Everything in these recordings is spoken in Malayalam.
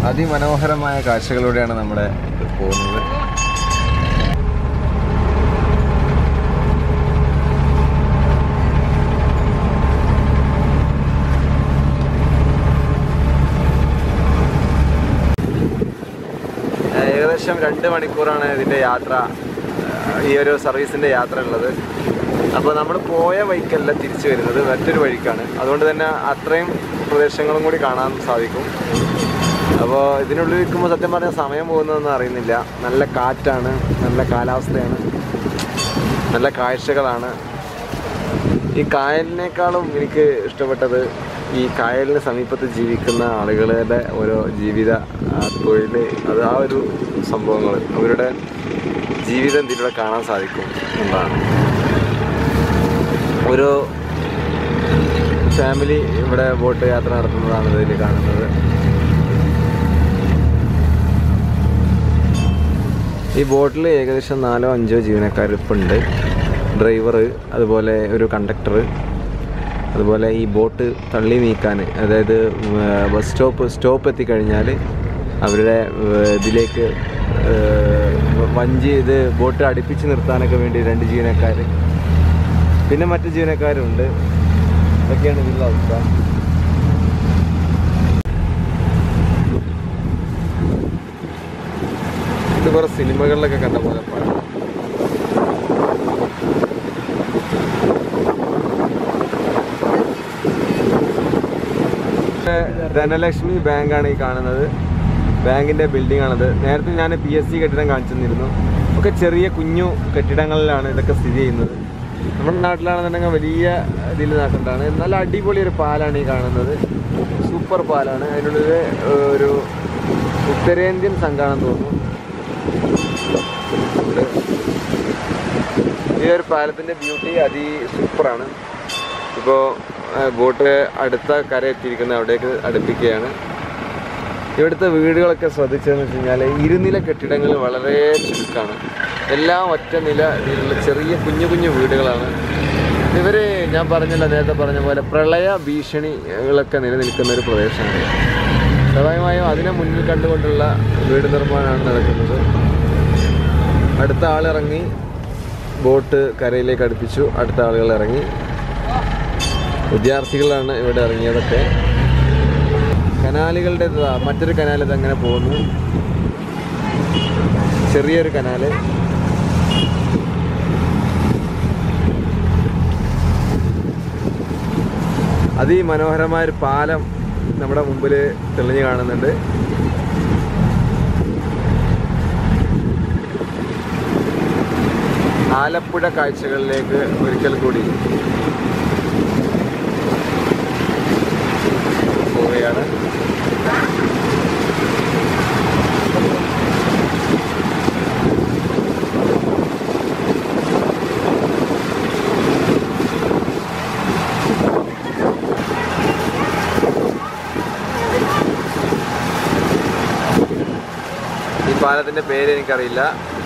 അതിമനോഹരമായ കാഴ്ചകളിലൂടെയാണ് നമ്മുടെ പോകുന്നത് ഏകദേശം രണ്ട് മണിക്കൂറാണ് ഇതിൻ്റെ യാത്ര ഏഹ് ഈ ഒരു സർവീസിൻ്റെ യാത്ര ഉള്ളത് അപ്പോൾ നമ്മൾ പോയ വഴിക്കല്ല തിരിച്ചു വരുന്നത് മറ്റൊരു വഴിക്കാണ് അതുകൊണ്ട് തന്നെ അത്രയും പ്രദേശങ്ങളും കൂടി കാണാൻ സാധിക്കും അപ്പോൾ ഇതിനുള്ളിൽ നിൽക്കുമ്പോൾ സത്യം പറഞ്ഞാൽ സമയം പോകുന്നതൊന്നും അറിയുന്നില്ല നല്ല കാറ്റാണ് നല്ല കാലാവസ്ഥയാണ് നല്ല കാഴ്ചകളാണ് ഈ കായലിനേക്കാളും എനിക്ക് ഇഷ്ടപ്പെട്ടത് ഈ കായലിന് സമീപത്ത് ജീവിക്കുന്ന ആളുകളുടെ ഓരോ ജീവിത ആ, തൊഴിൽ അത് ആ ഒരു സംഭവങ്ങൾ അവരുടെ ജീവിതം ഇതിലൂടെ കാണാൻ സാധിക്കും എന്നതാണ് ഒരു ഫാമിലി ഇവിടെ ബോട്ട് യാത്ര നടത്തുന്നതാണ് ഇതിൽ കാണുന്നത് ഈ ബോട്ടിൽ ഏകദേശം നാലോ അഞ്ചോ ജീവനക്കാർ ഇപ്പം ഉണ്ട് ഡ്രൈവർ അതുപോലെ ഒരു കണ്ടക്ടർ അതുപോലെ ഈ ബോട്ട് തള്ളി നീക്കാൻ അതായത് ബസ് സ്റ്റോപ്പ് സ്റ്റോപ്പ് എത്തിക്കഴിഞ്ഞാൽ അവരുടെ ഏർ, ഇതിലേക്ക് ഏർ, വഞ്ചി ഇത് ബോട്ട് അടുപ്പിച്ച് നിർത്താനൊക്കെ വേണ്ടി രണ്ട് ജീവനക്കാർ പിന്നെ മറ്റു ജീവനക്കാരുണ്ട് ഇതൊക്കെയാണ് ഇതിലുള്ള അവസ്ഥ ഇത് കുറേ സിനിമകളിലൊക്കെ കണ്ട പോലെ പാടാം ധനലക്ഷ്മി ബാങ്കാണ് ഈ കാണുന്നത് ബാങ്കിന്റെ ബിൽഡിംഗ് ആണത് നേരത്തെ ഞാൻ പി എസ് സി കെട്ടിടം കാണിച്ചു തന്നിരുന്നു ഒക്കെ ചെറിയ കുഞ്ഞു കെട്ടിടങ്ങളിലാണ് ഇതൊക്കെ സ്ഥിതി ചെയ്യുന്നത് നമ്മുടെ നാട്ടിലാണെന്നുണ്ടെങ്കിൽ വലിയ ഇതിൽ നാട്ടുണ്ടാണ് നല്ല അടിപൊളി ഒരു പാലാണ് ഈ കാണുന്നത് സൂപ്പർ പാലാണ് അതിനുള്ളിൽ ഒരു ഉത്തരേന്ത്യൻ സംഘാണെന്ന് തോന്നുന്നു ഉണ്ട്. ഈ ഒരു പാലത്തിൻ്റെ ബ്യൂട്ടി അതി സൂപ്പറാണ് ഇപ്പോൾ ബോട്ട് അടുത്ത കര എത്തിയിരിക്കുന്ന അവിടേക്ക് അടുപ്പിക്കുകയാണ് ഇവിടുത്തെ വീടുകളൊക്കെ ശ്രദ്ധിച്ചതെന്ന് വെച്ച് കഴിഞ്ഞാൽ ഇരുനില കെട്ടിടങ്ങൾ വളരെ ചുരുക്കമാണ് എല്ലാം ഒറ്റ നില ഇതിലുള്ള ചെറിയ കുഞ്ഞു കുഞ്ഞു വീടുകളാണ് ഇവർ ഞാൻ പറഞ്ഞല്ലോ നേരത്തെ പറഞ്ഞ പോലെ പ്രളയ ഭീഷണികളൊക്കെ നിലനിൽക്കുന്ന ഒരു പ്രദേശമാണ് സ്വാഭാവികമായും അതിനെ മുന്നിൽ കണ്ടുകൊണ്ടുള്ള വീട് നിർമ്മാണമാണ് നടക്കുന്നത് അടുത്ത ആളിറങ്ങി ബോട്ട് കരയിലേക്ക് അടുപ്പിച്ചു അടുത്ത ആളുകൾ ഇറങ്ങി വിദ്യാർത്ഥികളാണ് ഇവിടെ ഇറങ്ങിയതൊക്കെ കനാലുകളുടെ ഇതാ, മറ്റൊരു കനാൽ ഇത് അങ്ങനെ പോകുന്നു ചെറിയൊരു കനാല് അതിമനോഹരമായ ഒരു പാലം നമ്മുടെ മുമ്പിൽ തെളിഞ്ഞു കാണുന്നുണ്ട് ആലപ്പുഴ കാഴ്ചകളിലേക്ക് ഒരിക്കൽ കൂടി പോവുകയാണ് ഈ പാലത്തിന്റെ പേര് എനിക്കറിയില്ല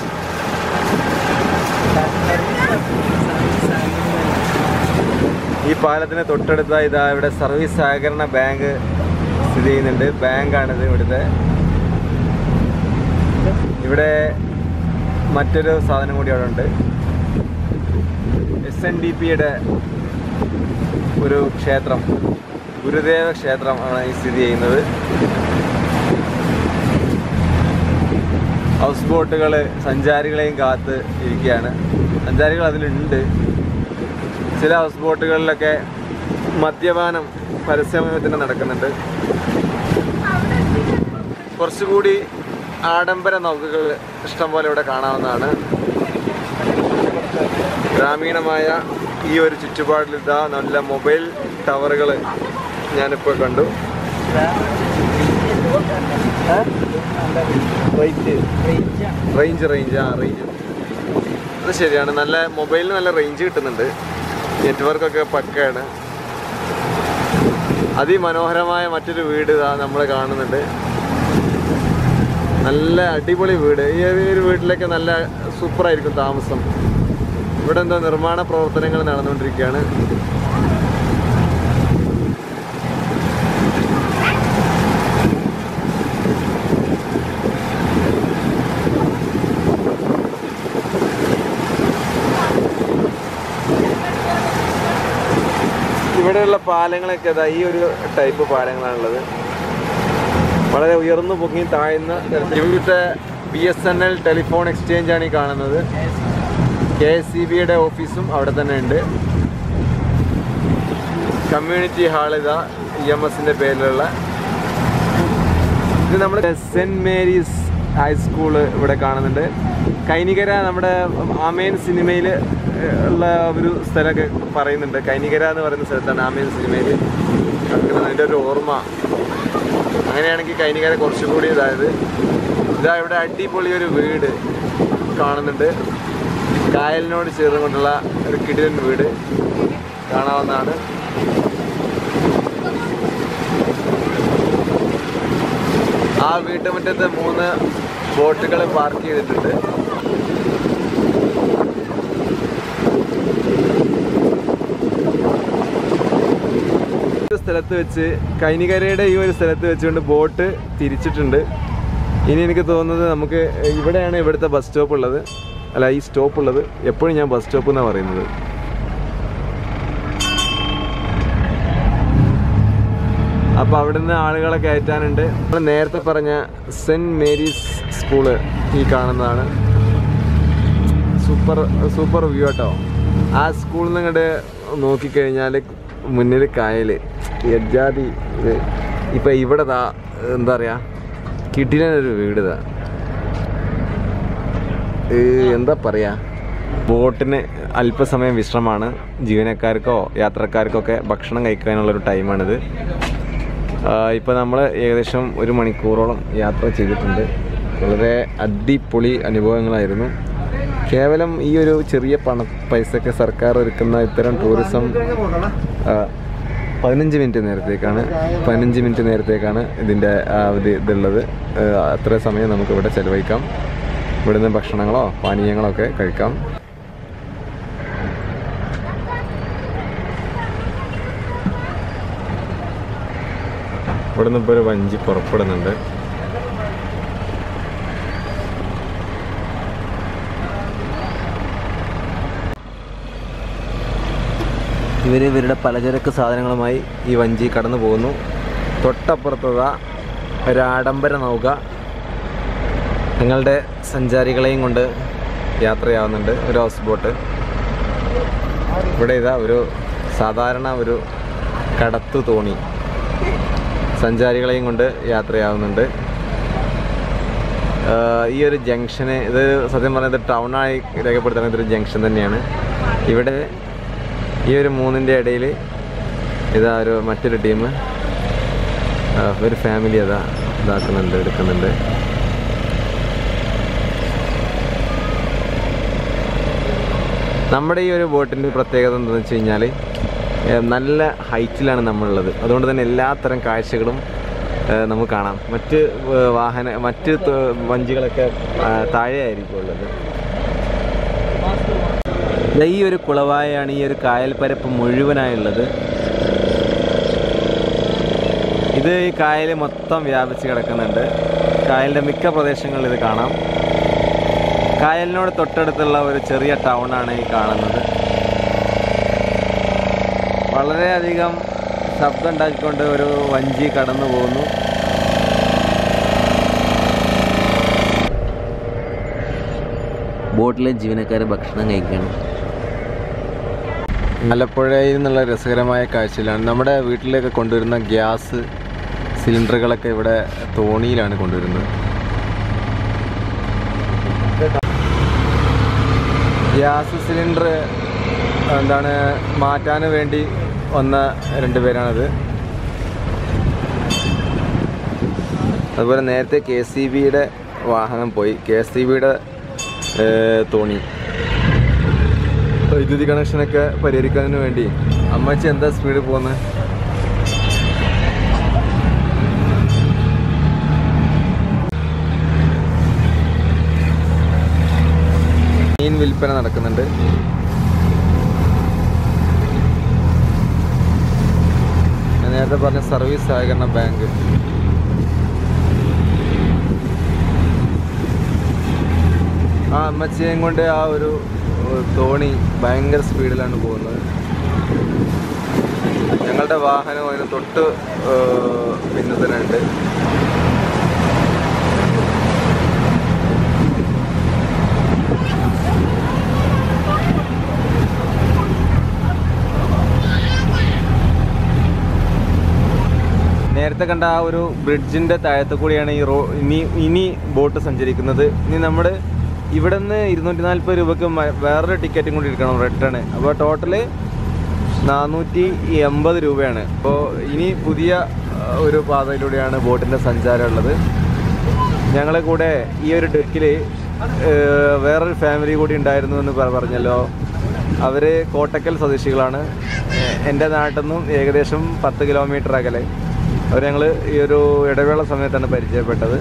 ഈ പാലത്തിന് തൊട്ടടുത്ത ഇതാ ഇവിടെ സർവീസ് സഹകരണ ബാങ്ക് സ്ഥിതി ചെയ്യുന്നുണ്ട് ബാങ്കാണിത് ഇവിടുത്തെ ഇവിടെ മറ്റൊരു സാധനം കൂടി അവിടെ ഉണ്ട് എസ് എൻ ഡി പിയുടെ ഒരു ക്ഷേത്രം ഗുരുദേവ ക്ഷേത്രം ആണ് ഈ സ്ഥിതി ചെയ്യുന്നത് ഹൗസ് ബോട്ടുകൾ സഞ്ചാരികളെയും കാത്ത് ഇരിക്കുകയാണ് സഞ്ചാരികൾ അതിലുണ്ട് ചില ഹൗസ് ബോട്ടുകളിലൊക്കെ മദ്യപാനം പരസ്യമയത്തിന് നടക്കുന്നുണ്ട് കുറച്ചുകൂടി ആഡംബര നൗകകൾ ഇഷ്ടംപോലെ ഇവിടെ കാണാവുന്നതാണ് ഗ്രാമീണമായ ഈ ഒരു ചുറ്റുപാടിൽ ഇതാ നല്ല മൊബൈൽ ടവറുകൾ ഞാനിപ്പോൾ കണ്ടു റേഞ്ച് റേഞ്ച് ആ റേഞ്ച് അത് ശരിയാണ് നല്ല മൊബൈലിന് നല്ല റേഞ്ച് കിട്ടുന്നുണ്ട് നെറ്റ്വർക്കൊക്കെ പക്കയാണ് അതിമനോഹരമായ മറ്റൊരു വീട് ഇതാ നമ്മൾ കാണുന്നുണ്ട് നല്ല അടിപൊളി വീട് ഈ ഒരു വീട്ടിലൊക്കെ നല്ല സൂപ്പറായിരിക്കും താമസം ഇവിടെ എന്തോ നിർമ്മാണ പ്രവർത്തനങ്ങൾ നടന്നുകൊണ്ടിരിക്കുകയാണ് ഇവിടെയുള്ള പാലങ്ങളൊക്കെ ഇതാ ഈ ഒരു ടൈപ്പ് പാലങ്ങളാണുള്ളത് വളരെ ഉയർന്നു പൊങ്ങി താഴ്ന്ന തരത്തിൽ ഇവിടുത്തെ B S N L telephone exchange ആണ് ഈ കാണുന്നത് കെ എസ് സി ബിയുടെ ഓഫീസും അവിടെ തന്നെ ഉണ്ട് കമ്മ്യൂണിറ്റി ഹാൾ ഇതാ ഇ എം എസിന്റെ പേരിലുള്ള ഇത് നമ്മുടെ സെന്റ് മേരീസ് ഹൈസ്കൂള് ഇവിടെ കാണുന്നുണ്ട് കൈനികര നമ്മുടെ ആമേൻ സിനിമയിൽ ഉള്ള ഒരു സ്ഥലമൊക്കെ പറയുന്നുണ്ട് കൈനികര എന്ന് പറയുന്ന സ്ഥലത്താണ് ആമേൻ സിനിമയിൽ അതിൻ്റെ ഒരു ഓർമ്മ അങ്ങനെയാണെങ്കിൽ കൈനികര കുറച്ചുകൂടി ഇതായത് ഇതാ ഇവിടെ അടിപൊളി ഒരു വീട് കാണുന്നുണ്ട് കായലിനോട് ചേർന്നുകൊണ്ടുള്ള ഒരു കിടിലൻ വീട് കാണാവുന്നതാണ് ആ വീട്ടുമുറ്റത്ത് മൂന്ന് ബോട്ടുകൾ പാർക്ക് ചെയ്തിട്ടുണ്ട് ഒരു സ്ഥലത്ത് വെച്ച് കൈനികരയുടെ ഈ ഒരു സ്ഥലത്ത് വെച്ചുകൊണ്ട് ബോട്ട് തിരിച്ചിട്ടുണ്ട് ഇനി എനിക്ക് തോന്നുന്നത് നമുക്ക് ഇവിടെയാണ് ഇവിടുത്തെ ബസ് സ്റ്റോപ്പ് ഉള്ളത് അല്ല ഈ സ്റ്റോപ്പ് ഉള്ളത് എപ്പോഴും ഞാൻ ബസ് സ്റ്റോപ്പ് എന്നാണ് പറയുന്നത് അപ്പോൾ അവിടുന്ന് ആളുകളെ കയറ്റാനുണ്ട് നമ്മൾ നേരത്തെ പറഞ്ഞ സെൻറ് മേരീസ് സ്കൂള് ഈ കാണുന്നതാണ് സൂപ്പർ സൂപ്പർ വ്യൂ കേട്ടോ ആ സ്കൂളിൽ നിന്ന് ഇങ്ങോട്ട് നോക്കിക്കഴിഞ്ഞാൽ മുന്നിൽ കായൽ എജാതി ഇത് ഇപ്പം ഇവിടെ ദാ എന്താ പറയുക കിടിലനൊരു വീട് ഇതാ എന്താ പറയുക ബോട്ടിന് അല്പസമയം വിശ്രമമാണ് ജീവനക്കാർക്കോ യാത്രക്കാർക്കൊക്കെ ഭക്ഷണം കഴിക്കാനുള്ളൊരു ടൈമാണിത് ഇപ്പോൾ നമ്മൾ ഏകദേശം ഒരു മണിക്കൂറോളം യാത്ര ചെയ്തിട്ടുണ്ട് വളരെ അടിപൊളി അനുഭവങ്ങളായിരുന്നു കേവലം ഈ ഒരു ചെറിയ പണ പൈസക്ക് സർക്കാർ ഒരുക്കുന്ന ഇത്തരം ടൂറിസം ആ, പതിനഞ്ച് മിനിറ്റ് നേരത്തേക്കാണ് പതിനഞ്ച് മിനിറ്റ് നേരത്തേക്കാണ് ഇതിൻ്റെ ആ ഒരു ഇതുള്ളത് ആ, അത്ര സമയം നമുക്ക് ഇവിടെ ചെലവഴിക്കാം ഇവിടുന്ന് ഭക്ഷണങ്ങളോ പാനീയങ്ങളോ ഒക്കെ കഴിക്കാം ഇവിടുന്ന് ഇപ്പോൾ ഒരു വഞ്ചി പുറപ്പെടുന്നുണ്ട് ഇവർ ഇവരുടെ പലചരക്ക് സാധനങ്ങളുമായി ഈ വഞ്ചി കടന്നു പോകുന്നു തൊട്ടപ്പുറത്തുള്ള ഒരു ആഡംബര നൗക നിങ്ങളുടെ സഞ്ചാരികളെയും കൊണ്ട് യാത്രയാവുന്നുണ്ട് ഒരു ഹൗസ് ബോട്ട് ഇവിടെ ഇതാ ഒരു സാധാരണ ഒരു കടത്തു തോണി സഞ്ചാരികളെയും കൊണ്ട് യാത്രയാവുന്നുണ്ട് ആഹ് ഈ ഒരു ജംഗ്ഷന് ഇത് സത്യം പറഞ്ഞത് ടൗണായി രേഖപ്പെടുത്തുന്ന ഇതൊരു ജംഗ്ഷൻ തന്നെയാണ് ഇവിടെ ഈ ഒരു മൂന്നിൻ്റെ ഇടയിൽ ഇതാ ഒരു മറ്റൊരു ടീം ഒരു ഫാമിലി അതാ ഇതാക്കുന്നുണ്ട് എടുക്കുന്നുണ്ട് നമ്മുടെ ഈ ഒരു ബോട്ടിൻ്റെ പ്രത്യേകത എന്താണെന്ന് വെച്ച് കഴിഞ്ഞാൽ ഏഹ് നല്ല ഹൈറ്റിലാണ് നമ്മളുള്ളത് അതുകൊണ്ട് തന്നെ എല്ലാത്തരം കാഴ്ചകളും ഏഹ് നമുക്ക് കാണാം മറ്റ് ഏഹ് വാഹന മറ്റ് ത- വഞ്ചികളൊക്കെ ആഹ് താഴെയായിരിക്കും ഉള്ളത് ദാ ഈ ഒരു കുളവായാണ് ഈ ഒരു കായൽ പരപ്പ് മുഴുവനായുള്ളത് ഇത് ഈ കായൽ മൊത്തം വ്യാപിച്ച് കിടക്കുന്നുണ്ട് കായലിൻ്റെ മിക്ക പ്രദേശങ്ങളിൽ ഇത് കാണാം കായലിനോട് തൊട്ടടുത്തുള്ള ഒരു ചെറിയ ടൗണാണ് ഈ കാണുന്നത് വളരെയധികം ശബ്ദം ഉണ്ടാക്കിക്കൊണ്ട് ഒരു വഞ്ചി കടന്നു പോകുന്നു ബോട്ടിലെ ജീവനക്കാർ ഭക്ഷണം കഴിക്കണം ആലപ്പുഴയിൽ നിന്നുള്ള രസകരമായ കാഴ്ചയിലാണ് നമ്മുടെ വീട്ടിലേക്ക് കൊണ്ടുവരുന്ന ഗ്യാസ് സിലിണ്ടറുകളൊക്കെ ഇവിടെ തോണിയിലാണ് കൊണ്ടുവരുന്നത് ഗ്യാസ് സിലിണ്ടർ എന്താണ് മാറ്റാൻ വേണ്ടി വന്ന രണ്ടുപേരാണത് അതുപോലെ നേരത്തെ കെ സി ബിയുടെ വാഹനം പോയി കെ എസ് സി ബിയുടെ തോണി വൈദ്യുതി കണക്ഷനൊക്കെ പരിഹരിക്കുന്നതിന് വേണ്ടി അമ്മച്ചി എന്താ സ്പീഡ് പോകുന്നത് മീൻ വിൽപ്പന നടക്കുന്നുണ്ട് ഞാൻ നേരത്തെ പറഞ്ഞ സർവീസ് സഹകരണ ബാങ്ക് ആ അമ്മച്ചിയെയും കൊണ്ട് ആ ഒരു ഏഹ്, തോണി ഭയങ്കര സ്പീഡിലാണ് പോകുന്നത് ഞങ്ങളുടെ വാഹനം അതിന് തൊട്ട് ഏഹ്, പിന്നെ തന്നെ ഉണ്ട് നേരത്തെ കണ്ട ആ ഒരു ബ്രിഡ്ജിന്റെ താഴത്ത് കൂടിയാണ് ഈ റോ ഇനി ഇനി ബോട്ട് സഞ്ചരിക്കുന്നത് ഇനി നമ്മൾ ഇവിടെ നിന്ന് ഇരുന്നൂറ്റി നാൽപ്പത് രൂപക്ക് മ- വേറൊരു ടിക്കറ്റും കൂടി എടുക്കണം റിട്ടേൺ അപ്പോൾ ടോട്ടല് നാനൂറ്റി എൺപത് രൂപയാണ് അപ്പോൾ ഇനി പുതിയ ആ, ഒരു പാതയിലൂടെയാണ് ബോട്ടിൻ്റെ സഞ്ചാരം ഉള്ളത് ഞങ്ങളെ കൂടെ ഈ ഒരു ഡെക്കിൽ വേറൊരു ഫാമിലി കൂടി ഉണ്ടായിരുന്നു എന്ന് പറ- പറഞ്ഞല്ലോ അവർ കോട്ടക്കൽ സ്വദേശികളാണ് ഏഹ് എൻ്റെ നാട്ടിൽ നിന്നും ഏകദേശം പത്ത് കിലോമീറ്റർ അകലെ അവർ ഞങ്ങൾ ഈ ഒരു ഇടവേള സമയത്താണ് പരിചയപ്പെട്ടത്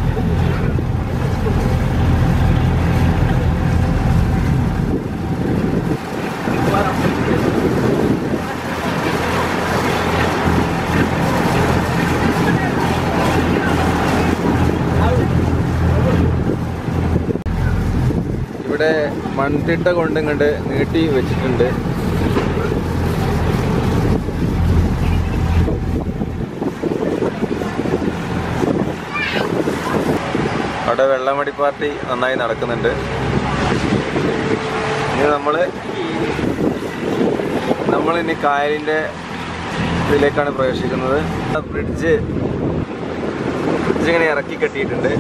ഇവിടെ മൺതിട്ട കൊണ്ട് ഇങ്ങോട്ട് നീട്ടി വെച്ചിട്ടുണ്ട് അവിടെ വെള്ളമടി പാർട്ടി നന്നായി നടക്കുന്നുണ്ട് ഇനി നമ്മൾ നമ്മൾ ഇനി കായലിൻ്റെ ഇതിലേക്കാണ് പ്രവേശിക്കുന്നത് ബ്രിഡ്ജ് ബ്രിഡ്ജ് ഇങ്ങനെ ഇറക്കി കെട്ടിയിട്ടുണ്ട്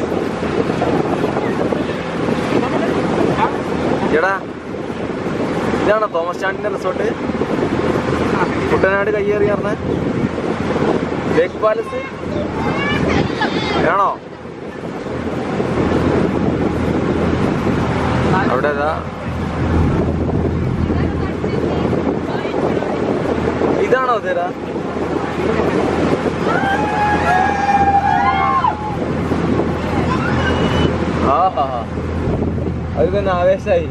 എടാ ഇതാണോ തോമസ് ചാണ്ടിന്റെ റിസോർട്ട് കുട്ടനാട് കയ്യേറി പറഞ്ഞ ലേക്ക് പാലസ് ആണോ അവിടെ ഏതാ ഇതാണോ തേരാ ആഹാ അത് തന്നെ ആവേശായി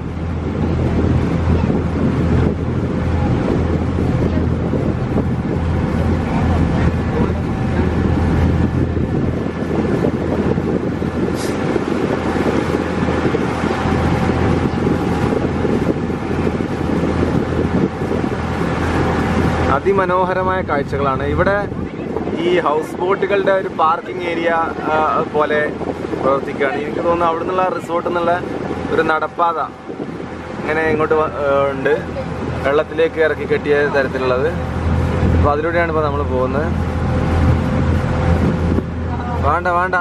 അതിമനോഹരമായ കാഴ്ചകളാണ് ഇവിടെ ഈ ഹൗസ് ബോട്ടുകളുടെ ഒരു പാർക്കിംഗ് ഏരിയ പോലെ പ്രവർത്തിക്കുകയാണ് എനിക്ക് തോന്നുന്നു അവിടെ നിന്നുള്ള റിസോർട്ടിൽ നിന്നുള്ള ഒരു നടപ്പാത ഇങ്ങനെ ഇങ്ങോട്ട് വ- ആ, ഉണ്ട് വെള്ളത്തിലേക്ക് ഇറക്കി കെട്ടിയ തരത്തിലുള്ളത് അപ്പോൾ അതിലൂടെയാണ് ഇപ്പോൾ നമ്മൾ പോകുന്നത് വേണ്ട വേണ്ട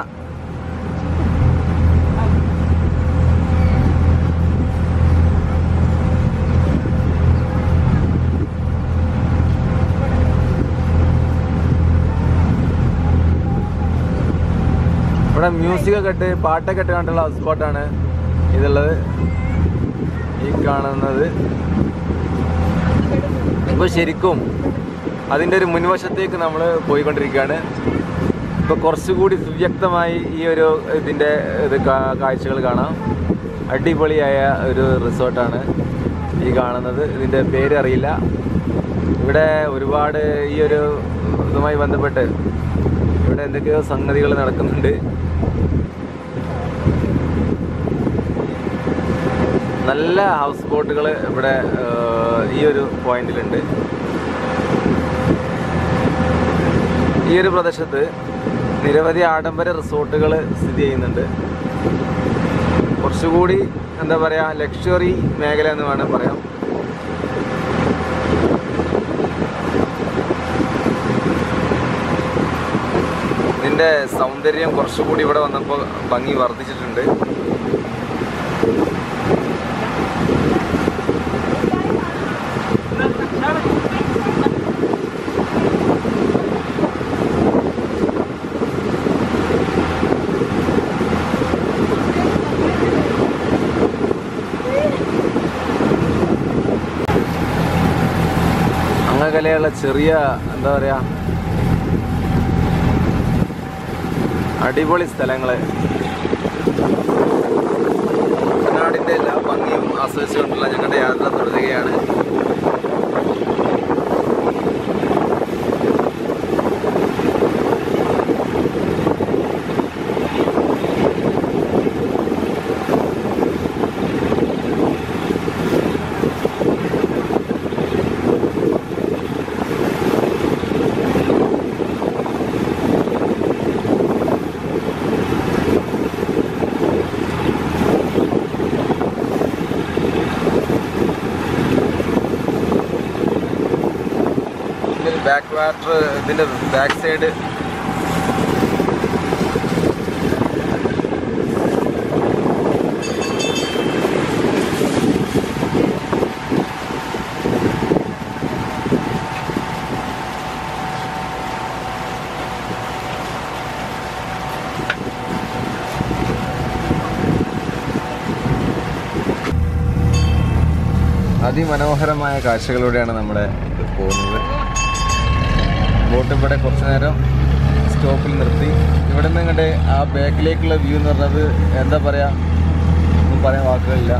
ഇവിടെ മ്യൂസിക് ഒക്കെ ഇട്ട് പാട്ടൊക്കെ ഇട്ട് കണ്ടുള്ള ഹൗസ് ബോട്ടാണ് ഇതുള്ളത് ഈ കാണുന്നത് ഇപ്പോൾ ശരിക്കും അതിൻ്റെ ഒരു മുൻവശത്തേക്ക് നമ്മൾ പോയിക്കൊണ്ടിരിക്കുകയാണ് ഇപ്പോൾ കുറച്ചുകൂടി സുവ്യക്തമായി ഈ ഒരു ഇതിൻ്റെ ഇത് കാ- കാഴ്ചകൾ കാണാം അടിപൊളിയായ ഒരു റിസോർട്ടാണ് ഈ കാണുന്നത് ഇതിൻ്റെ പേര് അറിയില്ല ഇവിടെ ഒരുപാട് ഈ ഒരു ഇതുമായി ബന്ധപ്പെട്ട് ഇവിടെ എന്തൊക്കെയോ സംഗതികൾ നടക്കുന്നുണ്ട് നല്ല ഹൗസ് ബോട്ടുകൾ ഇവിടെ ഏഹ്, ഈ ഒരു പോയിന്റിലുണ്ട് ഈ ഒരു പ്രദേശത്ത് നിരവധി ആഡംബര റിസോർട്ടുകൾ സ്ഥിതി ചെയ്യുന്നുണ്ട് കുറച്ചുകൂടി എന്താ പറയുക ലക്ഷറി മേഖല എന്ന് വേണം പറയാം ഇതിൻ്റെ സൗന്ദര്യം കുറച്ചുകൂടി ഇവിടെ വന്നപ്പോൾ ഭംഗി വർദ്ധിച്ചിട്ടുണ്ട് അങ്ങകലെയുള്ള ചെറിയ എന്താ പറയാ അടിപൊളി സ്ഥലങ്ങള് കുട്ടനാടിന്റെ എല്ലാ ഭംഗിയും ആസ്വദിച്ചുകൊണ്ടുള്ള ഞങ്ങളുടെ യാത്ര തുടരുകയാണ് ക്വാർട്ടർ ഇതിൻ്റെ ബാക്ക് സൈഡ് അതിമനോഹരമായ കാഴ്ചകളിലൂടെയാണ് നമ്മുടെ പോകുന്നത് ബോട്ട് ഇവിടെ കുറച്ച് നേരം സ്റ്റോപ്പിൽ നിർത്തി ഇവിടെ നിന്ന് ഇങ്ങോട്ട് ആ ബാക്കിലേക്കുള്ള വ്യൂ എന്ന് പറഞ്ഞത് എന്താ പറയുക ഒന്നും പറയാൻ വാക്കുകളില്ല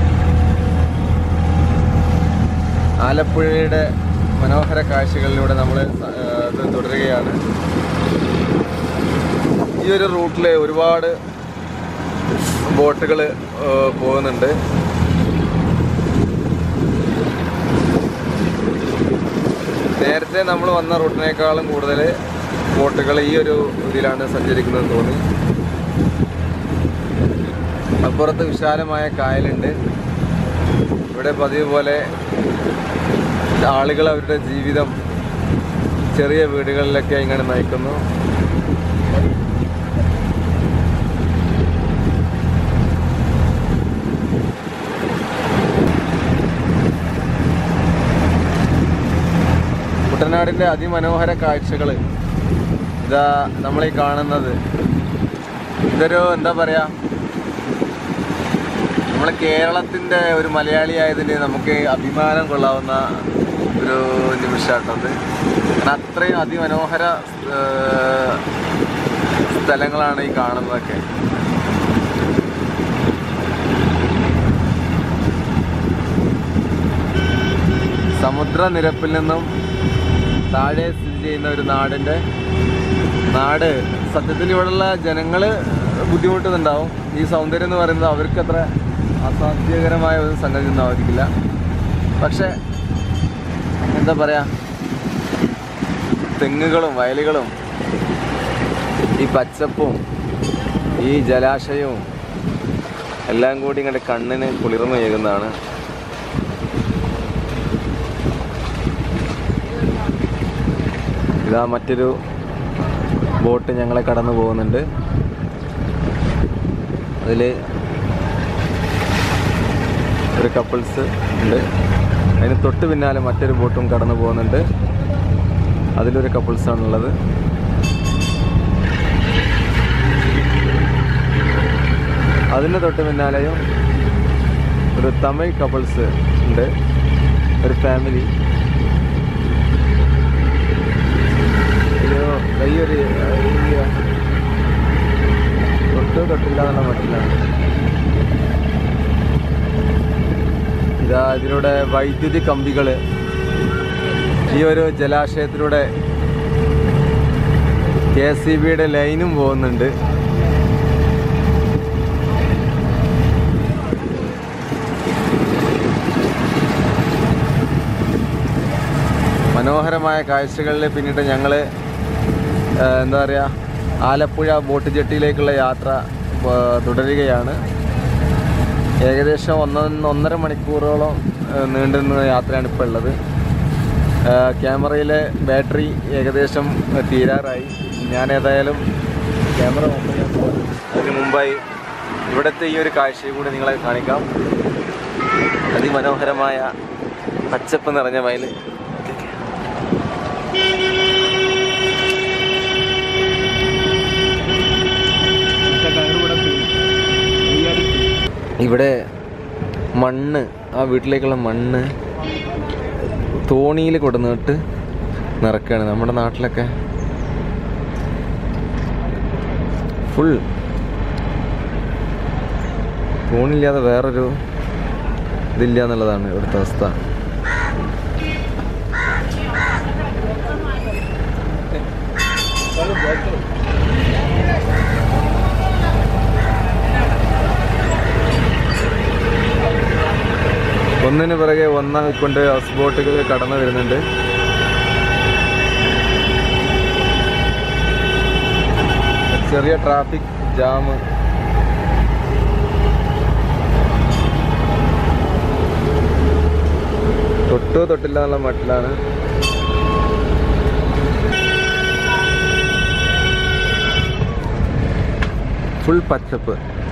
ആലപ്പുഴയുടെ മനോഹര കാഴ്ചകളിലൂടെ നമ്മൾ ഇത് തുടരുകയാണ് ഈ ഒരു റൂട്ടിൽ ഒരുപാട് ബോട്ടുകൾ പോകുന്നുണ്ട് നേരത്തെ നമ്മൾ വന്ന റൂട്ടിനേക്കാളും കൂടുതൽ ബോട്ടുകൾ ഈ ഒരു ഇതിലാണ് സഞ്ചരിക്കുന്നത് തോന്നി അപ്പുറത്ത് വിശാലമായ കായലുണ്ട് ഇവിടെ പതിവ് പോലെ ആളുകൾ അവരുടെ ജീവിതം ചെറിയ വീടുകളിലൊക്കെ ഇങ്ങനെ നയിക്കുന്നു കുട്ടനാടിൻ്റെ അതിമനോഹര കാഴ്ചകൾ ഇതാ നമ്മളീ കാണുന്നത് ഇതൊരു എന്താ പറയാ നമ്മൾ കേരളത്തിൻ്റെ ഒരു മലയാളി ആയതിൽ നമുക്ക് അഭിമാനം കൊള്ളാവുന്ന ഒരു നിമിഷമാട്ടത് കാരണം അത്രയും അതിമനോഹര ഏർ, സ്ഥലങ്ങളാണ് ഈ കാണുന്നതൊക്കെ സമുദ്രനിരപ്പിൽ നിന്നും താഴെ സ്ഥിതി ചെയ്യുന്ന ഒരു നാടിൻ്റെ നാട് സത്യത്തിൽ ഇവിടെയുള്ള ജനങ്ങൾ ബുദ്ധിമുട്ടുന്നുണ്ടാവും ഈ സൗന്ദര്യം എന്ന് പറയുന്നത് അവർക്ക് അത്ര അസാധ്യകരമായ ഒരു സംഗതി ഒന്നും ആയിരിക്കില്ല പക്ഷേ എന്താ പറയുക തെങ്ങുകളും വയലുകളും ഈ പച്ചപ്പും ഈ ജലാശയവും എല്ലാം കൂടി ഇങ്ങോട്ട് കണ്ണിന് കുളിർമ ഏകുന്നതാണ് ഇതാ മറ്റൊരു ബോട്ട് ഞങ്ങളെ കടന്നു പോകുന്നുണ്ട് അതിൽ ഒരു കപ്പിൾസ് ഉണ്ട് അതിന് തൊട്ട് പിന്നാലെ മറ്റൊരു ബോട്ടും കടന്നു പോകുന്നുണ്ട് അതിലൊരു കപ്പിൾസാണുള്ളത് അതിന് തൊട്ട് പിന്നാലെയും ഒരു തമിഴ് കപ്പിൾസ് ഉണ്ട് ഒരു ഫാമിലി അയ്യോ കയ്യൊരു അയ്യോ. തൊട്ട് തൊട്ടില്ല എന്നുള്ള മട്ടിലാണ് ഇതാ ഇതിലൂടെ വൈദ്യുതി കമ്പികൾ ഈ ഒരു ജലാശയത്തിലൂടെ കെ സി ബിയുടെ ലൈനും പോകുന്നുണ്ട് മനോഹരമായ കാഴ്ചകളിൽ പിന്നീട് ഞങ്ങൾ എന്താ പറയുക ആലപ്പുഴ ബോട്ട് ജെട്ടിയിലേക്കുള്ള യാത്ര ആ, തുടരുകയാണ് ഏകദേശം ഒന്ന് ഒന്നര മണിക്കൂറോളം ആ, നീണ്ടുനിന്ന യാത്രയാണ് ഇപ്പോൾ ഉള്ളത് ആ, ക്യാമറയിലെ ബാറ്ററി ഏകദേശം തീരാറായി ഞാൻ ഏതായാലും ക്യാമറ ഓഫ് ചെയ്യാൻ പോകുന്നു. അതിന് മുമ്പായി ഇവിടുത്തെ ഈ ഒരു കാഴ്ചയും കൂടി നിങ്ങളെ കാണിക്കാം അതിമനോഹരമായ പച്ചപ്പ് നിറഞ്ഞ വയല് ഇവിടെ മണ്ണ് ആ വീട്ടിലേക്കുള്ള മണ്ണ് തോണിയിൽ കൊടുന്നിട്ട് നിറക്കുകയാണ് നമ്മുടെ നാട്ടിലൊക്കെ ഫുൾ തോണില്ലാതെ വേറൊരു ഇതില്ല എന്നുള്ളതാണ് ഇവിടുത്തെ അവസ്ഥ ഒന്നിന് പിറകെ ഒന്നായിക്കൊണ്ട് ഹൗസ് ബോട്ടുകൾ കടന്നു വരുന്നുണ്ട് ചെറിയ ട്രാഫിക് ജാം തൊട്ടോ തൊട്ടില്ല എന്നുള്ള മട്ടിലാണ് ഫുൾ പച്ചപ്പ്